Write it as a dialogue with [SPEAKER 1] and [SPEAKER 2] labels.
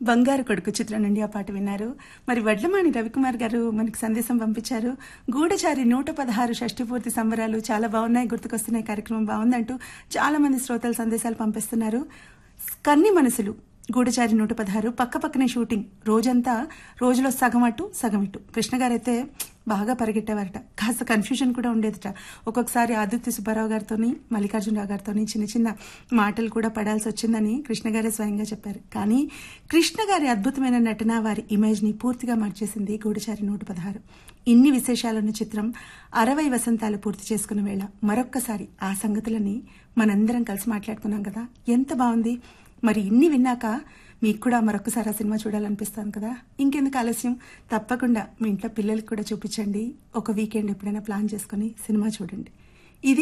[SPEAKER 1] బంగారు కొడుకు చిత్రం నుండి ఆ పాట విన్నారు మరి వడ్లమాణి రవికుమార్ గారు మనకి సందేశం పంపించారు గూఢచారి నూట పదహారు షష్ఠి పూర్తి సంబరాలు చాలా బాగున్నాయి గుర్తుకొస్తున్నాయి కార్యక్రమం బాగుందంటూ చాలా మంది శ్రోతలు సందేశాలు పంపిస్తున్నారు కన్ని మనసులు గూఢచారి నూట పదహారు పక్క పక్కనే షూటింగ్ రోజంతా రోజులో సగం అటు సగం ఇటు కృష్ణ గారైతే బాగా పరిగెట్టేవారట కాస్త కన్ఫ్యూజన్ కూడా ఉండేదిట ఒక్కొక్కసారి ఆదిత్య సుబ్బారావు గారితోని మల్లికార్జునరావు గారితోని చిన్న చిన్న మాటలు కూడా పడాల్సి వచ్చిందని కృష్ణ గారే స్వయంగా చెప్పారు కానీ కృష్ణ గారి అద్భుతమైన నటన వారి ఇమేజ్ ని పూర్తిగా మార్చేసింది గూఢచారి నూట పదహారు ఇన్ని విశేషాలున్న చిత్రం అరవై వసంతాలు పూర్తి చేసుకున్న వేళ మరొక్కసారి ఆ సంగతులని మనందరం కలిసి మాట్లాడుకున్నాం కదా ఎంత బాగుంది మరి ఇన్ని విన్నాక మీకు కూడా మరొకసారి ఆ సినిమా చూడాలనిపిస్తాను కదా ఇంకెందుకు ఆలస్యం తప్పకుండా మీ ఇంట్లో పిల్లలకి కూడా చూపించండి ఒక వీకెండ్ ఎప్పుడైనా ప్లాన్ చేసుకుని సినిమా చూడండి